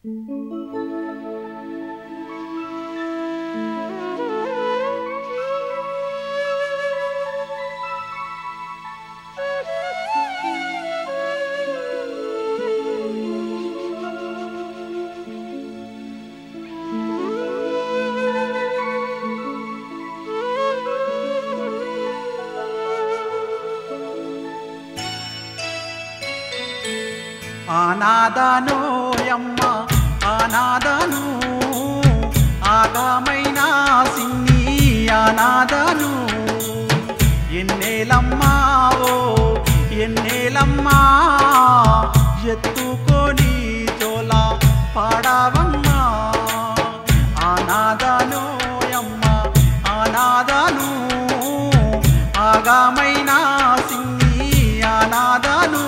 ఆనాదను యమ్మ ఆనాదను ఆగమైన సిన్ని ఆనాదను ఎన్నేలమ్మా ఓ ఎన్నేలమ్మా ఎత్తుకొని జోల పాడవమ్మా ఆనాదను యమ్మ ఆనాదను ఆగమైన సిన్ని ఆనాదను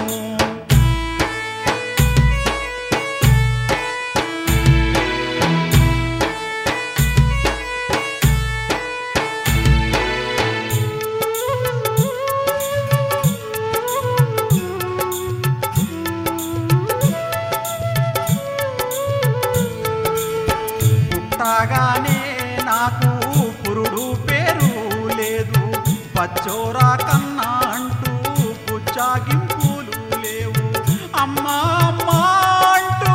పుట్టగానే నాకు పురుడు పేరు లేదు పచ్చోరా కన్నా అంటూ పుచ్చాగింపులు లేవు అమ్మా అమ్మా అంటూ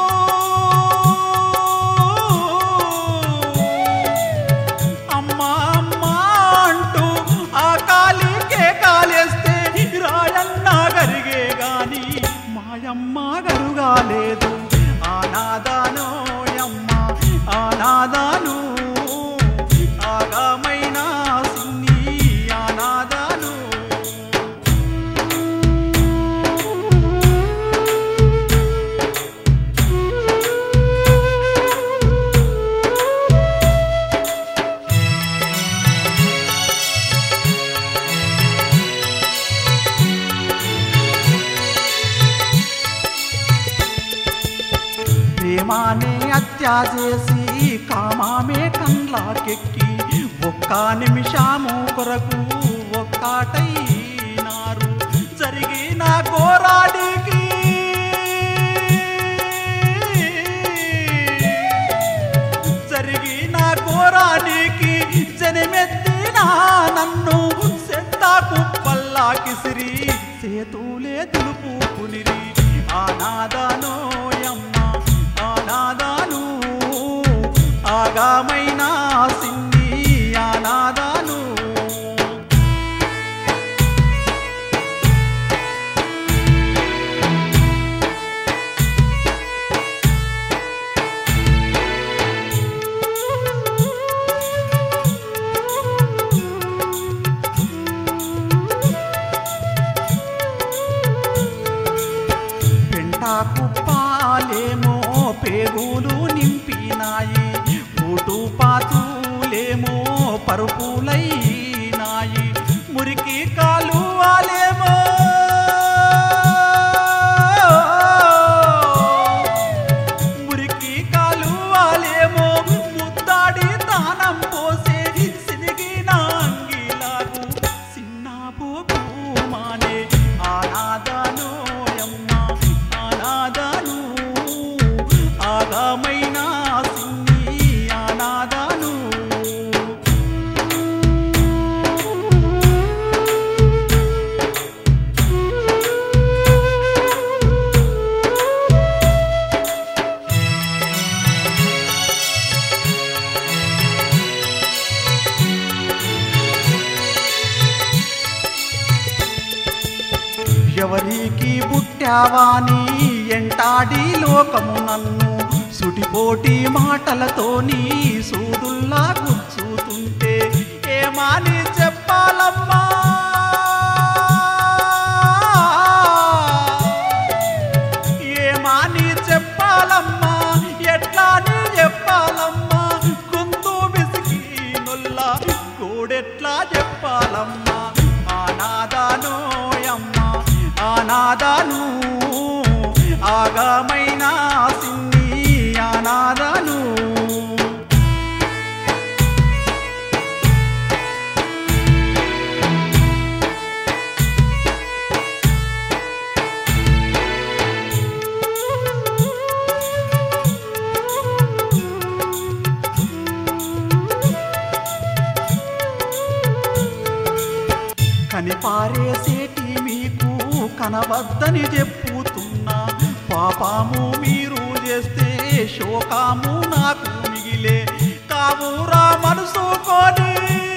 అమ్మా అమ్మా అంటూ ఆ కాలికే కాలేస్తే రాయన్న గరిగే గాని మాయమ్మ గరుగాలేదు ఆనాదానో యమ్మ ఆనాదాను ఆగమైన సిన్ని ఆనాదాను ప్రేమానే హత్య చేసి కామామే కండ్లాకెక్కి ఒక్క నిమిషము కొరకు ఒక్కటైనారు జరిగిన గోరాడికి జరిగిన ఘోరానికి జనమెత్తిన నన్ను సెత్తాకు పల్లాకిసిరి సేతులే దులుపుకునిరి ఆనాదానో యమ్మ ఆనాదాను ఆగామైన సిన్ని ఆనాదాను పెంటాకు పాలేమో పేగులు నింపినాయి ఊటు పాతులేమో పరుపులైనాయి మురికి కాలువాలేమో మురికి కాలువాలేమో ముద్దాడి తానం పోసే సినిగిన అంగిలాగు సిన్నాపు మానే ఆనాదను యమ్మ ఆనాదను ఆగమైన సిన్ని ఆనాదను ఎవరికి పుట్టావాని ఎంటాడి లోకము నన్ను సుటిపోటి మాటలతోని సూదుల్లా గుచ్చుతుంటే ఏమాని చెప్పాలమ్మా ఏమాని చెప్పాలమ్మా ఎట్లాని చెప్పాలమ్మా గొంతు బిసికి నొల్లా కోడెట్లా చెప్పాలమ్మా ఆనాదానో యమ్మ ఆనాదాను ఆగమైన సిన్ని ఆనాదాను కనవద్దని చెప్పుతున్నా పాపము మీరు చేస్తే శోకము నాకు మిగిలే కావురా మనసుకొని